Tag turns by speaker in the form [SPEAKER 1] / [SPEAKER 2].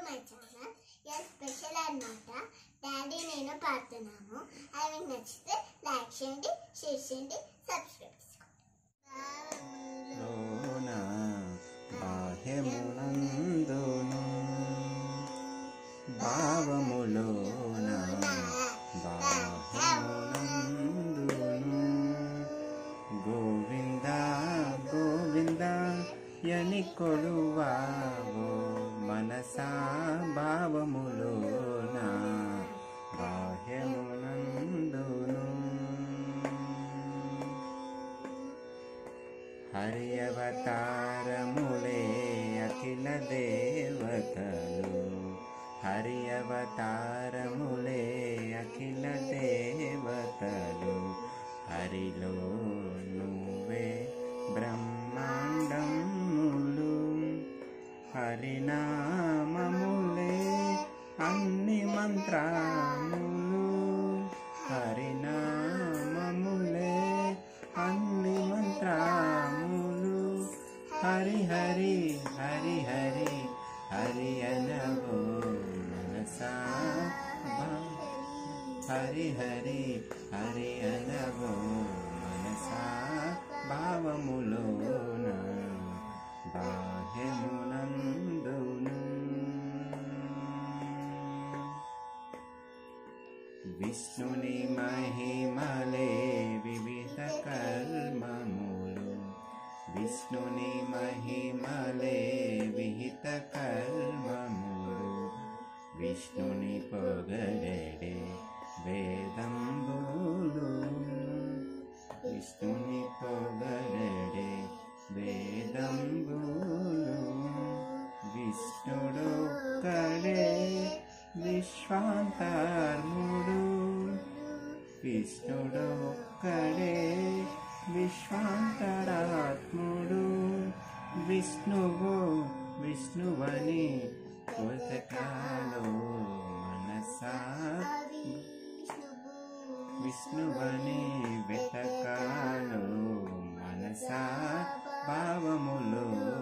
[SPEAKER 1] my channel year special అన్నమాట daddy నేను పాడుతున్నాము అవి మీకు నచ్చితే లైక్ చేయండి షేర్ చేయండి సబ్స్క్రైబ్ చేసుకోండి
[SPEAKER 2] లోన బాహ్యమునందును భావములోన బాహ్యమునందును గోవింద గోవింద యని కొలువావో మనసా భావములోన బాహ్యమునందును హరి అవతారములే అఖిల దేవతలు హరి అవతారములే అఖిల దేవతలు హరిలో నువ్వే బ్రహ్మాండములు హరినామములే అన్ని మంత్రాములు హరినామములే అన్ని మంత్రాములు హరి హరి హరి హరి హరి అనవో మనసా భా- హరి హరి హరి అనవో మనసా భావములోన బాహ్యమునందును విష్ణుని మహిమలే వివిధ కర్మములు విష్ణుని మహిమలే విహిత కర్మములు విష్ణుని పొగడెడే వేదంబులు విష్ణుని పొగడెడే వేదంబులు విష్ణుడొక్కడే విశ్వాంతర్ముడు విష్ణుడొక్కడే విశ్వాంతరాత్ముడు విష్ణువు విష్ణువని కొతకాలో మనసా విష్ణువని వెతకాలో మనసా భావములో